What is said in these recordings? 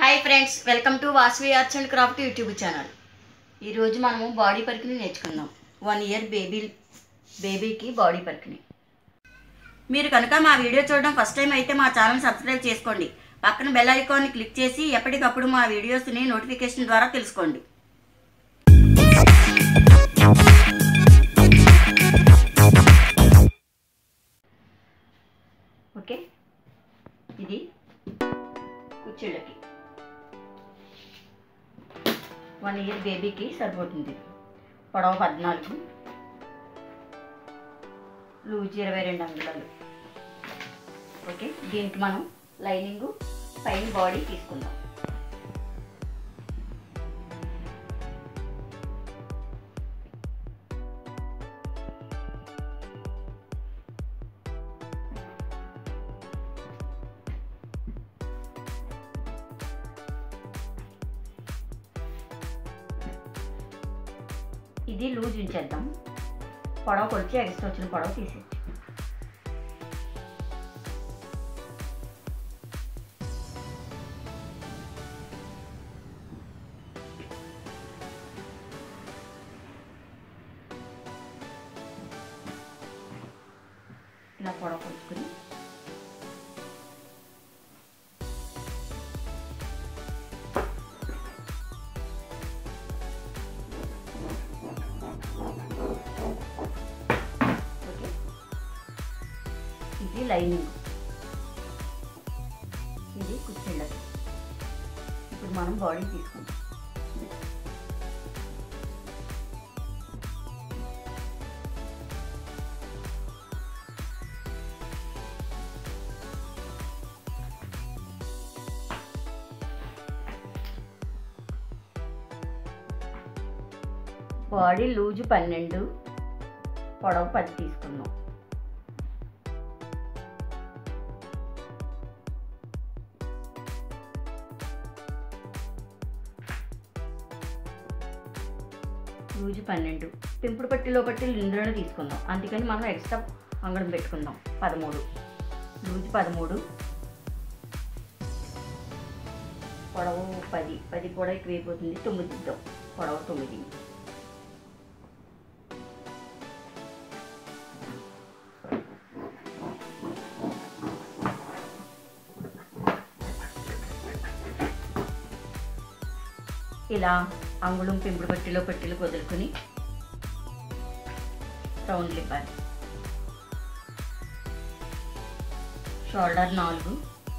hi friends welcome to Vasavi arts and craft YouTube channel ఈరోజు మనము body పరికిని నేర్చుకుందాం వన్ ఇయర్ బేబీ బేబీకి బాడీ పరికిని మీరు కనుక మా వీడియో చూడడం ఫస్ట్ టైం అయితే మా ఛానల్ సబ్స్క్రైబ్ చేసుకోండి పక్కన బెల్ ఐకాన్ని క్లిక్ చేసి ఎప్పటికప్పుడు మా వీడియోస్ని నోటిఫికేషన్ ద్వారా తెలుసుకోండి ఓకే ఇది కుర్చీళ్ళకి వన్ ఇయర్ బేబీకి సరిపోతుంది పొడవ పద్నాలుగు లూజ్ ఇరవై రెండు అంగుళాలు ఓకే దీనికి మనం లైనింగ్ పైన బాడీ తీసుకుందాం ఇది లూజ్ ఉంచేద్దాం పొడవ కొలిచి ఎక్స్ట్రా వచ్చిన పొడవ తీసేయచ్చు ఇలా పొడవ కొలుచుకుని ఓకే ఇది లైనింగ్ ఇది కుర్చీళ్ళకి ఇప్పుడు మనం బాడీ తీసుకుంటాం బాడీ లూజు పన్నెండు పొడవు పది తీసుకున్నాం లూజు పన్నెండు పెంపుడు పట్టిలో పట్టిలు ఇందులోనే తీసుకుందాం అందుకని మనం ఎక్స్ట్రా అంగడం పెట్టుకుందాం పదమూడు లూజు పదమూడు పొడవు పది పది కూడా ఎక్కువైపోతుంది తొమ్మిది ఇద్దాం పొడవు తొమ్మిది ఇలా అంగుళం పెంపుడు పట్టిలో పట్టిలు వదులుకొని రౌండ్లు ఇవ్వాలి షోల్డర్ నాలుగు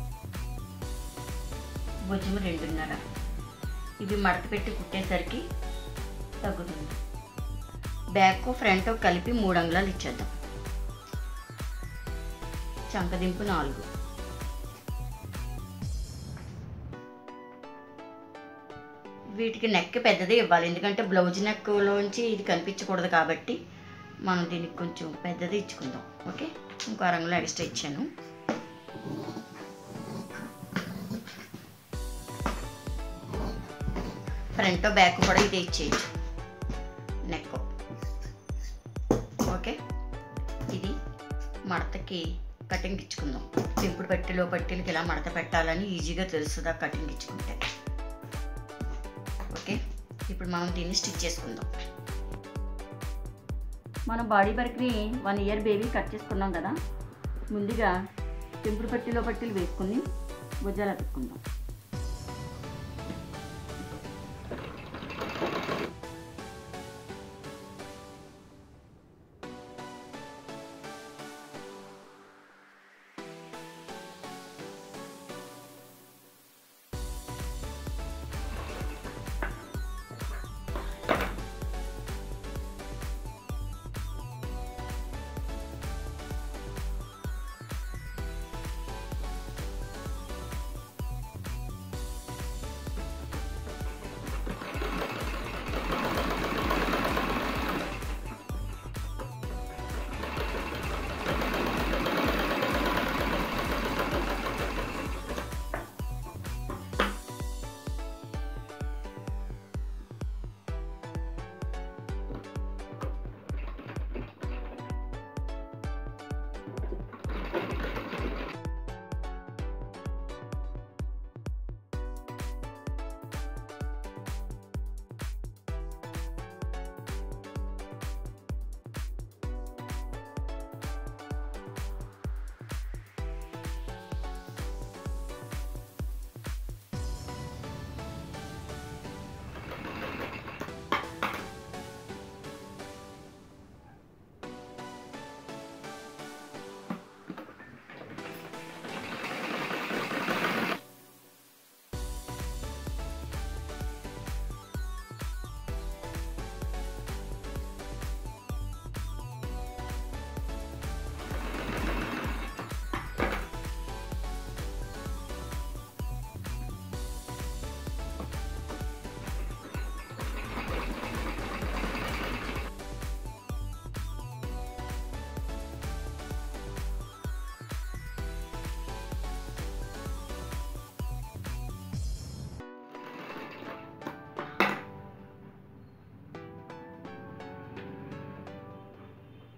భుజం రెండున్నర ఇవి మడత పెట్టి కుట్టేసరికి తగ్గుతుంది బ్యాక్ ఫ్రంట్ కలిపి మూడు అంగుళాలు ఇచ్చేద్దాం చంకదింపు నాలుగు వీటికి నెక్ పెద్దదే ఇవ్వాలి ఎందుకంటే బ్లౌజ్ నెక్లోంచి ఇది కనిపించకూడదు కాబట్టి మనం దీనికి కొంచెం పెద్దది ఇచ్చుకుందాం ఓకే ఇంకో రంగులో ఎక్స్ట్రా ఇచ్చాను ఫ్రంట్ బ్యాక్ కూడా ఇదే ఇచ్చేయచ్చు నెక్ ఓకే ఇది మడతకి కటింగ్ ఇచ్చుకుందాం పెంపుడు పట్టిలో పట్టీలకి ఇలా మడత పెట్టాలని ఈజీగా తెలుస్తుంది ఆ కటింగ్ ఇచ్చుకుంటే ఓకే ఇప్పుడు మనం దీన్ని స్టిచ్ చేసుకుందాం మనం బాడీ వర్క్ని వన్ ఇయర్ బేబీ కట్ చేసుకున్నాం కదా ముందుగా పెంపుడు పట్టిలో పట్టీలు వేసుకుని భుజాలు అతుక్కుందాం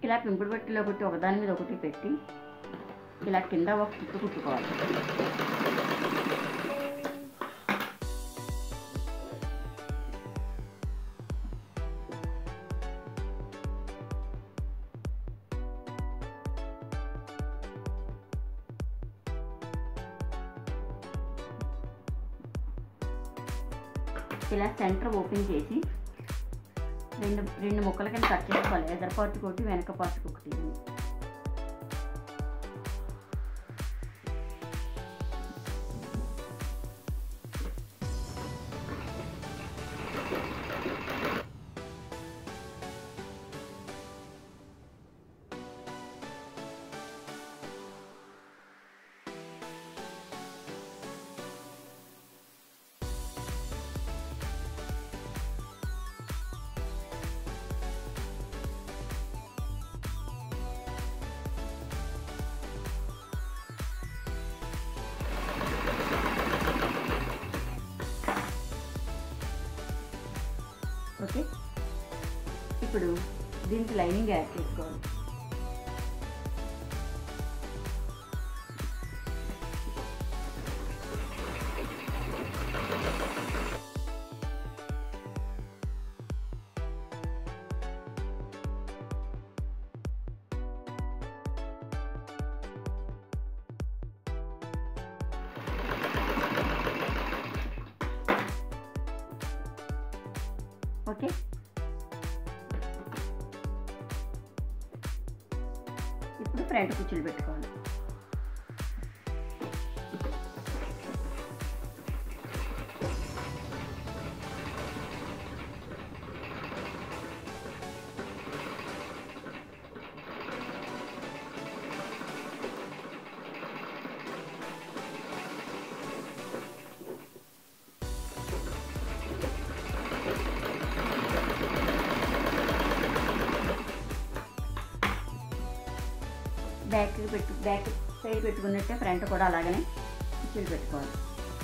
ఇలా పింపుడు బట్టిలో ఒకటి ఒకదాని మీద ఒకటి పెట్టి ఇలా కింద ఒక కుట్టు కుట్టుకోవాలి ఇలా సెంటర్ ఓపెన్ చేసి రెండు రెండు ముక్కల కింద కట్ చేసుకోవాలి ఎదర పార్ట్ ఒకటి వెనక పార్ట్ ఒకటి ఓకే ఇప్పుడు దీనికి లైనింగ్ యాడ్ చేసుకోవాలి ఓకే ఇప్పుడు ఫ్రంట్ కుచ్చులు పెట్టుకోవాలి బ్యాక్ పెట్టు బ్యాక్ సైడ్ పెట్టుకున్నట్టే ఫ్రంట్ కూడా అలాగనే కుచ్చులు పెట్టుకోవాలి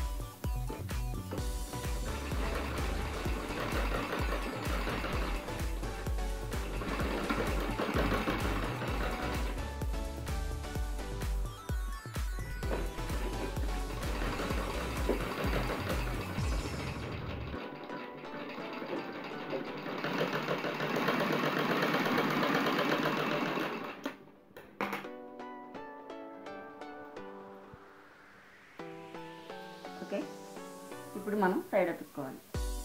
ఓకే ఇప్పుడు మనం సైడ్ అతుక్కోవాలి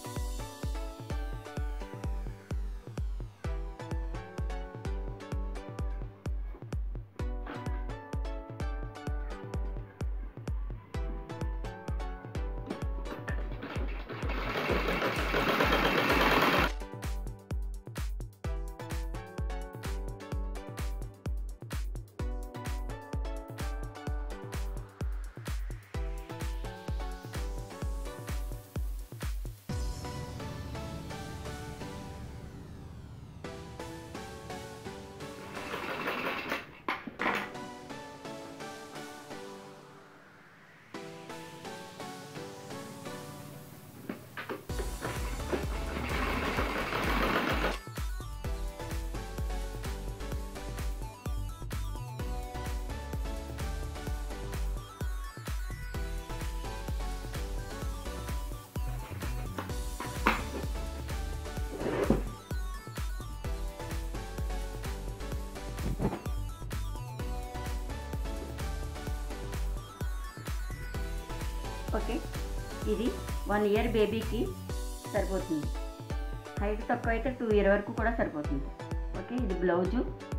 ఓకే ఇది వన్ ఇయర్ బేబీకి సరిపోతుంది హైట్ తక్కువ అయితే టూ ఇయర్ వరకు కూడా సరిపోతుంది ఓకే ఇది బ్లౌజు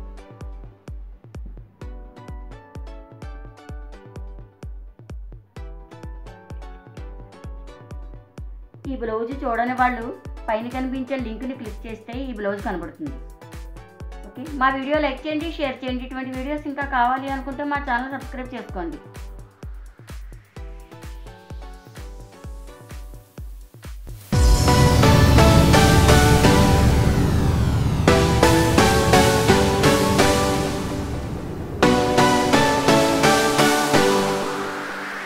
ఈ బ్లౌజ్ చూడని వాళ్ళు పైన కనిపించే లింక్ని క్లిక్ చేస్తే ఈ బ్లౌజ్ కనబడుతుంది ఓకే మా వీడియో లైక్ చేయండి షేర్ చేయండి ఇటువంటి వీడియోస్ ఇంకా కావాలి అనుకుంటే మా ఛానల్ సబ్స్క్రైబ్ చేసుకోండి